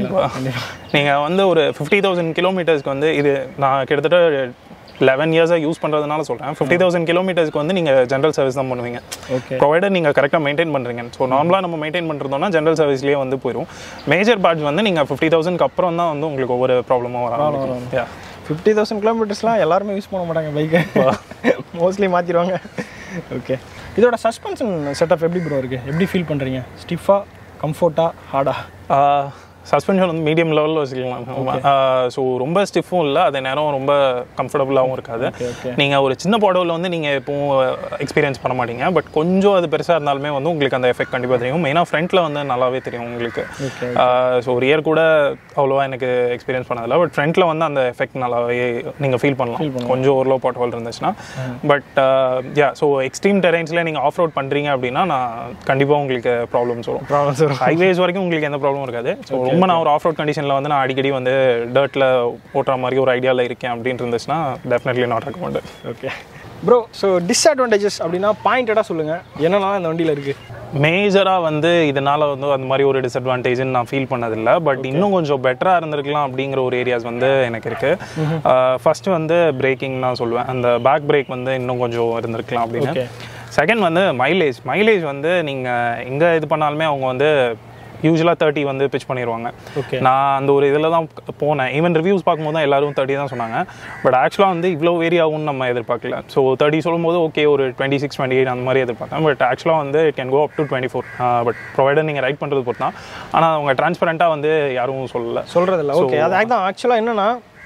நீங்கள் வந்து ஒரு ஃபிஃப்டி தௌசண்ட் கிலோமீட்டர்ஸ்க்கு வந்து இது நான் கிட்டத்தட்ட லெவன் இயர்ஸாக யூஸ் பண்ணுறதுனால சொல்கிறேன் ஃபிஃப்டி தௌசண்ட் கிலோமீட்டர்ஸ்க்கு வந்து நீங்கள் ஜென்ரல் சர்வீஸ் தான் பண்ணுவீங்க ஓகே ப்ரொவைடர் நீங்கள் கரெக்டாக மெயின்டைன் பண்ணுறீங்க ஸோ நார்மலாக நம்ம மெயின்டைன் பண்ணுறதோம்னா ஜென்ரல் சர்வீஸ்லேயே வந்து போயிடும் மேஜர் பார்ட்ஸ் வந்து நீங்கள் ஃபிஃப்டி தௌசண்ட்க்கு அப்புறம் தான் வந்து உங்களுக்கு ஒவ்வொரு ப்ராப்ளமும் வரும் யா ஃபிஃப்டி தௌசண்ட் கிலோமீட்டர்ஸ்லாம் எல்லாருமே யூஸ் பண்ண மாட்டாங்க பைக்கை மோஸ்ட்லி மாற்றிடுவாங்க ஓகே இதோட சஸ்பென்ஷன் செட்டப் எப்படி ப்ரோ இருக்குது எப்படி ஃபீல் பண்ணுறீங்க ஸ்டிஃபாக கம்ஃபர்ட்டாக ஹார்டா சஸ்பென்ஷன் வந்து மீடியம் லெவலில் வச்சுக்கலாம் ஸோ ரொம்ப ஸ்டிஃபும் இல்லை அதே நேரம் ரொம்ப கம்ஃபர்டபுளாகவும் இருக்காது ஓகே ஓகே நீங்கள் ஒரு சின்ன பாடவில் வந்து நீங்கள் எப்பவும் எக்ஸ்பீரியன்ஸ் பண்ண மாட்டீங்க பட் கொஞ்சம் அது பெருசாக இருந்தாலுமே வந்து உங்களுக்கு அந்த எஃபெக்ட் கண்டிப்பாக தெரியும் மெயினாக ஃப்ரண்ட்டில் வந்து நல்லாவே தெரியும் உங்களுக்கு ஓகே ஸோ ரியர் கூட அவ்வளோவா எனக்கு எக்ஸ்பீரியன்ஸ் பண்ணதில்ல பட் ஃப்ரண்ட்டில் வந்து அந்த எஃபெக்ட் நல்லாவே நீங்கள் ஃபீல் பண்ணலாம் கொஞ்சம் ஓரளவு பாட் ஹோல் இருந்துச்சுன்னா பட் யா ஸோ எக்ஸ்ட்ரீம் டெரைன்ஸில் நீங்கள் ஆஃப் ரோட் பண்ணுறீங்க அப்படின்னா நான் கண்டிப்பாக உங்களுக்கு ப்ராப்ளம்ஸ் வரும் ப்ராப்ளம்ஸ் வரும் ஹைவேஸ் வரைக்கும் உங்களுக்கு எந்த ப்ராப்ளமும் இருக்காது ஸோ ரொம்ப நான் ஒரு ஆஃப் ரோட் கண்டிஷனில் வந்து நான் அடிக்கடி வந்து டர்ட்டில் ஓட்டுற மாதிரி ஒரு ஐடியாவில் இருக்கேன் அப்படின்னு இருந்துச்சுன்னா definitely not recommend okay bro so disadvantages அப்படின்னா பாயிண்டடாக சொல்லுங்கள் என்னெல்லாம் இந்த வண்டியில் இருக்குது மேஜராக வந்து இதனால் வந்து அந்த மாதிரி ஒரு டிஸ்அட்வான்டேஜ்னு நான் ஃபீல் பண்ணதில்லை பட் இன்னும் கொஞ்சம் பெட்டராக இருந்திருக்கலாம் அப்படிங்கிற ஒரு ஏரியாஸ் வந்து எனக்கு இருக்குது ஃபஸ்ட்டு வந்து பிரேக்கிங் நான் சொல்லுவேன் அந்த பேக் பிரேக் வந்து இன்னும் கொஞ்சம் இருந்திருக்கலாம் அப்படின்னு Okay. செகண்ட் வந்து மைலேஜ் மைலேஜ் வந்து நீங்கள் எங்கே இது பண்ணாலுமே அவங்க வந்து யூஸ்வலாக தேர்ட்டி வந்து பிச் பண்ணிடுவாங்க ஓகே நான் அந்த ஒரு இதில் தான் போனேன் ஈவன் ரிவ்யூஸ் பார்க்கும்போது தான் எல்லாரும் தேர்ட்டி தான் சொன்னாங்க பட் ஆக்சுவலாக வந்து இவ்வளோ வேரி ஆகும்னு நம்ம எதிர்பார்க்கல ஸோ தேர்ட்டி சொல்லும்போது ஓகே ஒரு டுவெண்ட்டி சிக்ஸ் டுவெண்ட்டி எயிட் அந்த மாதிரி எதிர்பார்த்தேன் பட் ஆக்சுவலாக வந்து it can go up to twenty four but provided நீங்கள் ரைட் பண்ணுறது பொறுத்து தான் ஆனால் அவங்க டிரான்ஸ்பரண்ட்டாக வந்து யாரும் சொல்லலை சொல்கிறதில்ல ஓகே அது தான் ஆக்சுவலாக என்னன்னா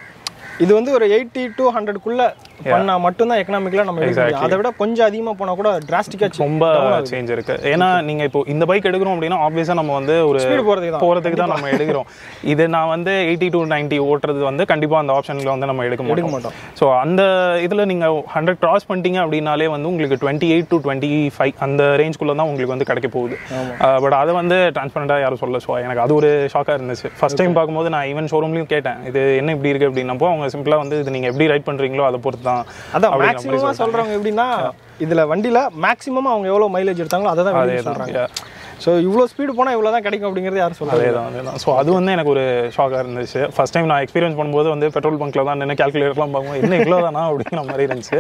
இது வந்து ஒரு எயிட்டி டு ஹண்ட்ரட்குள்ளே பண்ணால் மட்டும்தான் எக்கனாமிக்கலாக நம்ம எடுக்க முடியும் அதை விட கொஞ்சம் அதிகமாக போனால் கூட டிராஸ்டிக்காக ரொம்ப சேஞ்ச் இருக்கு ஏன்னா நீங்க இப்போ இந்த பைக் எடுக்கிறோம் அப்படின்னா ஆப்வியஸா நம்ம வந்து ஒரு ஸ்பீடு போகிறதுக்கு தான் போறதுக்கு தான் நம்ம எடுக்கிறோம் இது நான் வந்து எயிட்டி டு நைன்ட்டி ஓட்டுறது வந்து கண்டிப்பா அந்த ஆப்ஷன்ல வந்து நம்ம எடுக்க எடுக்க மாட்டோம் மாட்டோம் ஸோ அந்த இதில் நீங்கள் ஹண்ட்ரட் கிராஸ் பண்ணிட்டீங்க அப்படின்னாலே வந்து உங்களுக்கு twenty eight to twenty five அந்த ரேஞ்ச்குள்ளே தான் உங்களுக்கு வந்து கிடைக்க போகுது பட் அதை வந்து டிரான்ஸ்பரண்டாக யாரும் சொல்ல ஸோ எனக்கு அது ஒரு ஷாக்காக இருந்துச்சு ஃபர்ஸ்ட் டைம் பார்க்கும்போது நான் ஈவன் ஷோரூம்லையும் கேட்டேன் இது என்ன இப்படி இருக்குது அப்படின்னப்போ அவங்க சிம்பிளாக வந்து இது நீங்கள் எப்படி ரைட் பண்ணுறீங்களோ அதை பொறுத்து தான் அதான் அப்படிங்கிற மாதிரி மேக்ஸிமமாக சொல்கிறவங்க எப்படின்னா இதில் வண்டியில் மேக்ஸிமமாக அவங்க எவ்வளோ மைலேஜ் எடுத்தாங்களோ அதை தான் வெளியே அதே தான் சொல்கிறாங்க ஸோ இவ்வளோ ஸ்பீடு போனால் இவ்வளோ தான் கிடைக்கும் அப்படிங்கிறது யாரும் சொல்கிறாங்க அதே தான் அதே தான் ஸோ அது வந்து எனக்கு ஒரு ஷாக்காக இருந்துச்சு ஃபர்ஸ்ட் டைம் நான் எக்ஸ்பீரியன்ஸ் பண்ணும்போது வந்து பெட்ரோல் பங்க்கில் தான் நின்று கேல்குலேட்டர்லாம் பார்க்கும்போது என்ன இவ்வளோ தானா அப்படிங்கிற மாதிரி இருந்துச்சு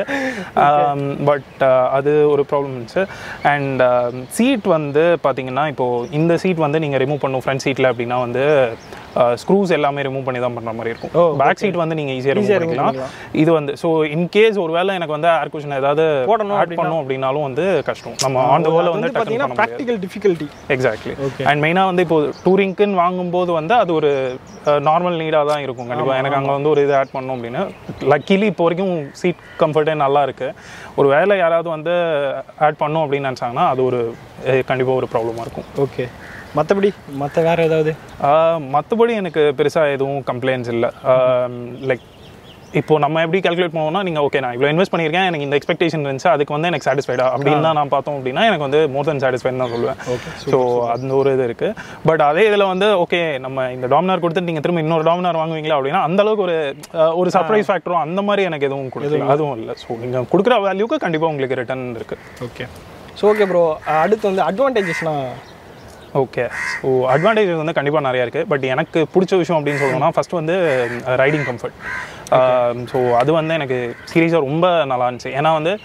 பட் அது ஒரு ப்ராப்ளம் இருந்துச்சு அண்ட் சீட் வந்து பார்த்தீங்கன்னா இப்போது இந்த சீட் வந்து நீங்கள் ரிமூவ் பண்ணும் ஃப்ரண்ட் சீட்டில் அப்படின்னா வந்து ஸ்க்ரூஸ் எல்லாமே ரிமூவ் பண்ணி தான் பண்ணுற மாதிரி இருக்கும் பேக் சீட் வந்து நீங்கள் ஈஸியாக ரிமூவ் பண்ணிக்கலாம் இது வந்து ஸோ இன்கேஸ் ஒரு வேளை எனக்கு வந்து ஏர் குஷன் ஏதாவது போடணும் ஆட் பண்ணணும் அப்படின்னாலும் வந்து கஷ்டம் நம்ம ஆன் த அது வந்து வந்து டக்குனு பார்த்தீங்கன்னா பண்ண முடியாது practical difficulty exactly Okay. And மெயினாக வந்து இப்போ டூரிங்க்குன்னு வாங்கும்போது வந்து அது ஒரு நார்மல் நீடாக தான் இருக்கும் கண்டிப்பாக எனக்கு அங்கே வந்து ஒரு இது ஆட் பண்ணணும் அப்படின்னு லக்கிலி இப்போ வரைக்கும் சீட் கம்ஃபர்ட்டே நல்லா இருக்கு ஒரு வேலை யாராவது வந்து ஆட் பண்ணும் அப்படின்னு நினச்சாங்கன்னா அது ஒரு கண்டிப்பாக ஒரு ப்ராப்ளமாக இருக்கும் ஓகே மற்றபடி மற்ற வேறு ஏதாவது மற்றபடி எனக்கு பெருசாக எதுவும் கம்ப்ளைண்ட்ஸ் இல்லை லைக் இப்போ நம்ம எப்படி கால்குலேட் பண்ணுவோம்னா நீங்கள் ஓகே நான் இவ்வளோ இன்வெஸ்ட் பண்ணியிருக்கேன் எனக்கு இந்த எக்ஸ்பெக்டேஷன் இருந்துச்சு அதுக்கு வந்து எனக்கு சாட்டிஸ்ஃபைடா அப்படின்னு தான் நான் பார்த்தோம் அப்படின்னா எனக்கு வந்து மோர் தென் சாட்டிஸ்ஃபைட் தான் சொல்லுவேன் ஓகே ஸோ அந்த ஒரு இது இருக்கு பட் அதே இதில் வந்து ஓகே நம்ம இந்த டாமினார் கொடுத்துட்டு நீங்கள் திரும்ப இன்னொரு டாமினார் வாங்குவீங்களா அப்படின்னா அந்த அளவுக்கு ஒரு அஹ், ஒரு சர்ப்ரைஸ் ஃபேக்டரும் அந்த மாதிரி எனக்கு எதுவும் கொடுக்கல அதுவும் இல்லை ஸோ நீங்கள் கொடுக்குற வேல்யூக்கு கண்டிப்பாக உங்களுக்கு ரிட்டர்ன் இருக்கு ஓகே ஸோ ஓகே ப்ரோ அடுத்து வந்து அட்வான்டேஜஸ்லாம் ஓகே ஸோ அட்வான்டேஜஸ் வந்து கண்டிப்பாக நிறையா இருக்குது பட் எனக்கு பிடிச்ச விஷயம் அப்படின்னு சொல்லணும்னா ஃபர்ஸ்ட் வந்து ரைடிங் கம்ஃபர்ட் ஸோ அது வந்து எனக்கு சீரியஸாக ரொம்ப நல்லா இருந்துச்சு ஏன்னா வந்து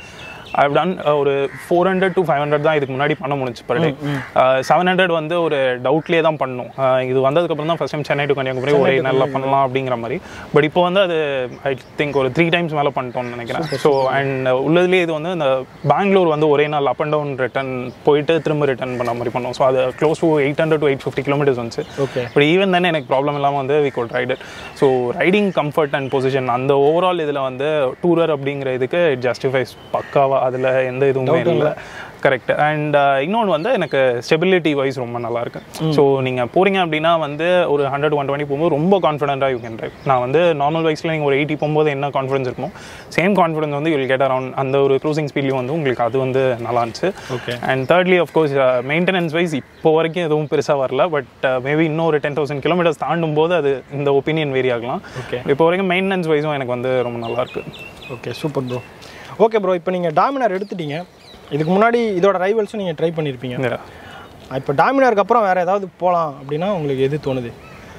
ஐவ் டன் ஒரு four hundred to five hundred தான் இதுக்கு முன்னாடி பண்ண முடிஞ்சு பர் டே செவன் ஹண்ட்ரட் வந்து ஒரு டவுட்லேயே தான் பண்ணோம் அஹ் இது வந்ததுக்கப்புறம் தான் first time Chennai to Kanyakumari ஒரே நல்லா பண்ணலாம் அப்படிங்கிற மாதிரி பட் இப்போ வந்து அது ஐ திங்க் ஒரு த்ரீ டைம்ஸ் மேலே பண்ணிட்டோம்னு நினைக்கிறேன் ஸோ அண்ட் உள்ளதுலேயே இது வந்து இந்த பெங்களூர் வந்து ஒரே நாள் அப் அண்ட் டவுன் ரிட்டன் போயிட்டு திரும்ப ரிட்டர்ன் பண்ண மாதிரி பண்ணோம் ஸோ அது close to eight hundred to eight fifty kilometres வந்துச்சு ஓகே பட் ஈவன் தானே எனக்கு ப்ராப்ளம் இல்லாமல் வந்து we got rider so riding comfort and position அந்த ஓவரால் இதில் வந்து டூரர் அப்படிங்கிற இதுக்கு இட் ஜஸ்டிஃபைஸ் பக்காவா அதில் எந்த இதுவுமே இல்லை கரெக்ட் அண்ட் இன்னொன்று வந்து எனக்கு ஸ்டெபிலிட்டி வைஸ் ரொம்ப நல்லா இருக்கு ஸோ நீங்கள் போறீங்க அப்படின்னா வந்து ஒரு ஹண்ட்ரட் ஒன் டுவெண்ட்டி போகும்போது ரொம்ப கான்ஃபிடென்ட்டாக யூ கேன் ட்ரைவ் நான் வந்து நார்மல் பைக்ஸில் நீங்கள் ஒரு எயிட்டி போகும்போது என்ன கான்ஃபிடன்ஸ் இருக்கும் சேம் கான்ஃபிடன்ஸ் வந்து யூல் கெட் அரௌண்ட் அந்த ஒரு க்ரூசிங் ஸ்பீட்லேயும் வந்து உங்களுக்கு அது வந்து நல்லா இருந்துச்சு okay and thirdly of course maintenance wise இப்போ வரைக்கும் எதுவும் பெருசாக வரல பட் மேபி இன்னும் ஒரு டென் தௌசண்ட் கிலோமீட்டர்ஸ் தாண்டும் போது அது இந்த ஒப்பீனியன் வேரி ஆகலாம் ஓகே இப்போ வரைக்கும் மெயின்டெனன்ஸ் வைஸும் எனக்கு வந்து ரொம்ப நல்லா இருக்கு okay super bro okay bro இப்போ நீங்கள் டாமினார் எடுத்துட்டீங்க இதுக்கு முன்னாடி இதோட ரைவல்ஸும் நீங்கள் ட்ரை பண்ணியிருப்பீங்க Yeah. இப்போ டாமினாருக்கு அப்புறம் வேறு ஏதாவது போகலாம் அப்படின்னா உங்களுக்கு எது தோணுது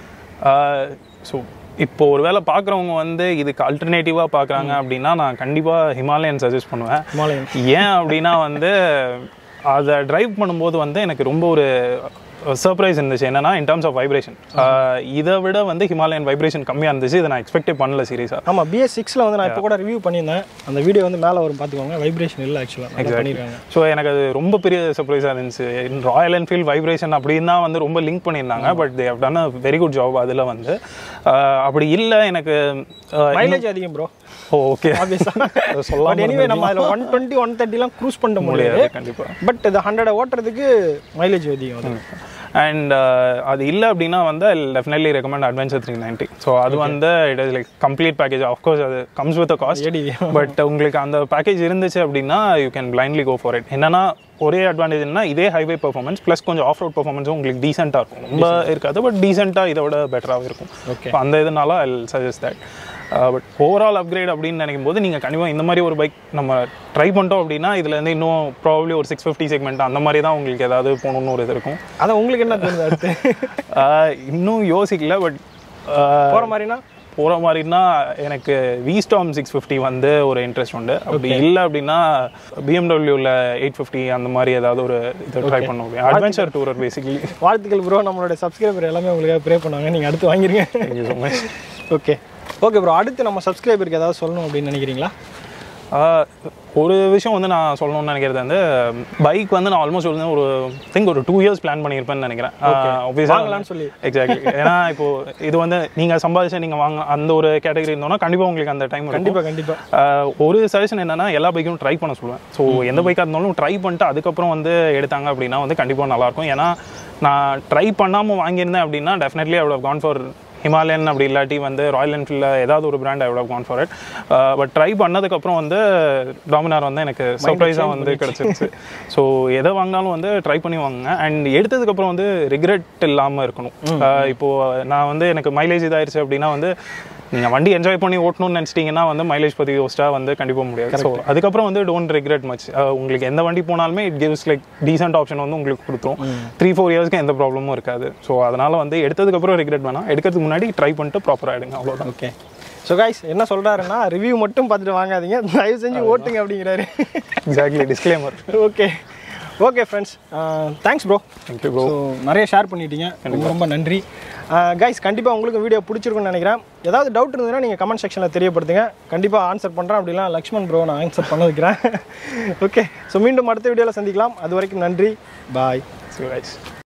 ஸோ இப்போ ஒரு வேளை பார்க்குறவங்க வந்து இதுக்கு அல்டர்னேட்டிவாக பார்க்குறாங்க அப்படின்னா நான் கண்டிப்பாக ஹிமாலயன் சஜஸ்ட் பண்ணுவேன் ஹிமாலயன் ஏன் அப்படின்னா வந்து அதை டிரைவ் பண்ணும்போது வந்து எனக்கு ரொம்ப ஒரு சர்ப்ரைஸ் இருந்துச்சு என்னன்னா இன் டர்ம்ஸ் ஆஃப் வைப்ரேஷன் இதை விட வந்து ஹிமாலயன் வைப்ரேஷன் கம்மியாக இருந்துச்சு இதை நான் எக்ஸ்பெக்டே பண்ணல சீரியஸாக ஆமாம் பிஎஸ் சிக்ஸில் வந்து நான் இப்போ கூட ரிவ்யூ பண்ணியிருந்தேன் அந்த வீடியோ வந்து மேலே வரும் பார்த்துக்கோங்க வைப்ரேஷன் இல்லை ஆக்சுவலாக நல்லா பண்ணியிருக்காங்க ஸோ எனக்கு அது ரொம்ப பெரிய சர்ப்ரைஸாக இருந்துச்சு ராயல் என்ஃபீல்ட் வைப்ரேஷன் அப்படின்னு தான் வந்து ரொம்ப லிங்க் பண்ணியிருந்தாங்க but they have done a very good job அதில் வந்து அஹ், அப்படி இல்லை எனக்கு மைலேஜ் அதிகம் ப்ரோ ஓகே ஆப்வியஸாக சொல்லலாம் பட் எனிவே நம்ம அதில் ஒன் டுவெண்ட்டி ஒன் தேர்ட்டிலாம் க்ரூஸ் பண்ண முடியாது முடியாது கண்டிப்பாக பட் இது ஹண்ட்ரட் ஓட்டுறதுக்கு மைலேஜ் அதிகம் அது அண்ட் அது இல்லை அப்படின்னா வந்து definitely recommend adventure three ninety so அது வந்து it is like complete package of course அது comes with cost ATV but உங்களுக்கு அந்த பேக்கேஜ் இருந்துச்சு அப்படின்னா you can blindly go for it என்னன்னா ஒரே அட்வான்டேஜ் என்ன இதே ஹைவே பெர்ஃபார்மன்ஸ் ப்ளஸ் கொஞ்சம் ஆஃப் ரோட் பெர்ஃபார்மன்ஸும் உங்களுக்கு டீசெண்டாக இருக்கும் ரொம்ப இருக்காது பட் டீசெண்டாக இதை விட பெட்டராக இருக்கும் Okay. So அந்த இதனால I suggest that but overall upgrade அப்படின்னு நினைக்கும் போது நீங்கள் கண்டிப்பாக இந்த மாதிரி ஒரு பைக் நம்ம ட்ரை பண்ணிட்டோம் அப்படின்னா இதுல இருந்து இன்னும் ப்ராபப்ளி ஒரு சிக்ஸ் ஃபிஃப்டி செக்மெண்ட் அந்த மாதிரி தான் உங்களுக்கு ஏதாவது போகணும்னு ஒரு இது இருக்கும் அதான் உங்களுக்கு என்ன தோணுது அடுத்து ஆஹ் இன்னும் யோசிக்கல பட் போகிற மாதிரினா போகிற மாதிரினா எனக்கு விஸ்டாம் சிக்ஸ் ஃபிஃப்டி வந்து ஒரு இன்ட்ரெஸ்ட் உண்டு அப்படி இல்லை அப்படின்னா பிஎம்டபிள்யூவில் எயிட் ஃபிஃப்டி அந்த மாதிரி ஏதாவது ஒரு இதை ட்ரை பண்ண முடியும் அட்வென்ச்சர் டூரர் பேசிக்கலி வாழ்த்துக்கள் ப்ரோ நம்மளோட சப்ஸ்கிரைபர் எல்லாமே உங்களுக்காக ப்ரே பண்ணுவாங்க நீங்கள் அடுத்து வாங்கிருங்க thank you so much okay okay bro அடுத்து நம்ம சப்ஸ்கிரைபருக்கு ஏதாவது சொல்லணும் அப்படின்னு நினைக்கிறீங்களா ஒரு விஷயம் வந்து நான் சொல்லணும்னு நினைக்கிறது வந்து பைக் வந்து நான் ஆல்மோஸ்ட் வந்து ஒரு திங்க் ஒரு டூ இயர்ஸ் பிளான் பண்ணியிருப்பேன்னு நினைக்கிறேன் வாங்கலாம்னு சொல்லி எக்ஸாக்ட்லி ஏன்னா இப்போ இது வந்து நீங்க சம்பாதிச்சு நீங்க வாங்க அந்த ஒரு கேட்டகரி இருந்தோம்னா கண்டிப்பா உங்களுக்கு அந்த டைம் கண்டிப்பாக கண்டிப்பாக ஆஹ் ஒரு சஜஷன் என்னன்னா எல்லா பைக்கும் ட்ரை பண்ண சொல்லுவேன் ஸோ எந்த பைக்காக இருந்தாலும் ட்ரை பண்ணிட்டு அதுக்கப்புறம் வந்து எடுத்தாங்க அப்படின்னா வந்து கண்டிப்பாக நல்லாயிருக்கும் ஏன்னா நான் ட்ரை பண்ணாமல் வாங்கியிருந்தேன் அப்படின்னா definitely I would gone for Himalayan அப்படி இல்லாட்டி வந்து ராயல் என்ஃபீல்டில் ஏதாவது ஒரு brand I would gone for it but try பண்ணதுக்கப்புறம் வந்து டாமினார் வந்து எனக்கு சர்ப்ரைஸாக வந்து கிடச்சிருச்சு ஸோ எதை வாங்கினாலும் வந்து ட்ரை பண்ணி வாங்குங்க அண்ட் எடுத்ததுக்கப்புறம் வந்து ரிக்ரெட் இல்லாமல் இருக்கணும் ஆஹ் இப்போ நான் வந்து எனக்கு மைலேஜ் இதாயிருச்சு அப்படின்னா வந்து நீங்கள் வண்டி என்ஜாய் பண்ணி ஓட்டணும்னு நினச்சிட்டிங்கன்னா வந்து மைலேஜ் பற்றி யோசிச்சா வந்து கண்டிப்பாக முடியாது ஸோ அதுக்கப்புறம் வந்து டோன்ட் ரெக்ரெட் மச் உங்களுக்கு எந்த வண்டி போனாலுமே it gives like decent option வந்து உங்களுக்கு கொடுத்துரும் த்ரீ ஃபோர் இயர்ஸ்க்கு எந்த ப்ராப்ளமும் இருக்காது ஸோ அதனால் வந்து எடுத்ததுக்கப்புறம் ரெக்ரெட் வேணாம் எடுக்கிறதுக்கு முன்னாடி ட்ரை பண்ணிட்டு ப்ராப்பராக எடுங்க அவ்வளோதான் ஓகே ஸோ கைஸ் என்ன சொல்கிறாருன்னா ரிவ்யூ மட்டும் பார்த்துட்டு வாங்காதீங்க தயவு செஞ்சு ஓட்டுங்க அப்படிங்கிறாரு exactly disclaimer okay okay friends thanks bro thank you bro so நிறைய ஷேர் பண்ணிட்டீங்க ரொம்ப ரொம்ப நன்றி கைஸ் கண்டிப்பாக உங்களுக்கு வீடியோ பிடிச்சிருக்குன்னு நினைக்கிறேன் ஏதாவது டவுட் இருந்ததுன்னா நீங்கள் கமெண்ட் செக்ஷனில் தெரியப்படுத்துங்க கண்டிப்பாக ஆன்சர் பண்ணுறேன் அப்படிலாம் லக்ஷ்மண் ப்ரோ நான் ஆன்சர் பண்ண வைக்கிறேன் ஓகே ஸோ மீண்டும் அடுத்த வீடியோவில் சந்திக்கலாம் அது வரைக்கும் நன்றி பாய் ஸோ ரைஸ்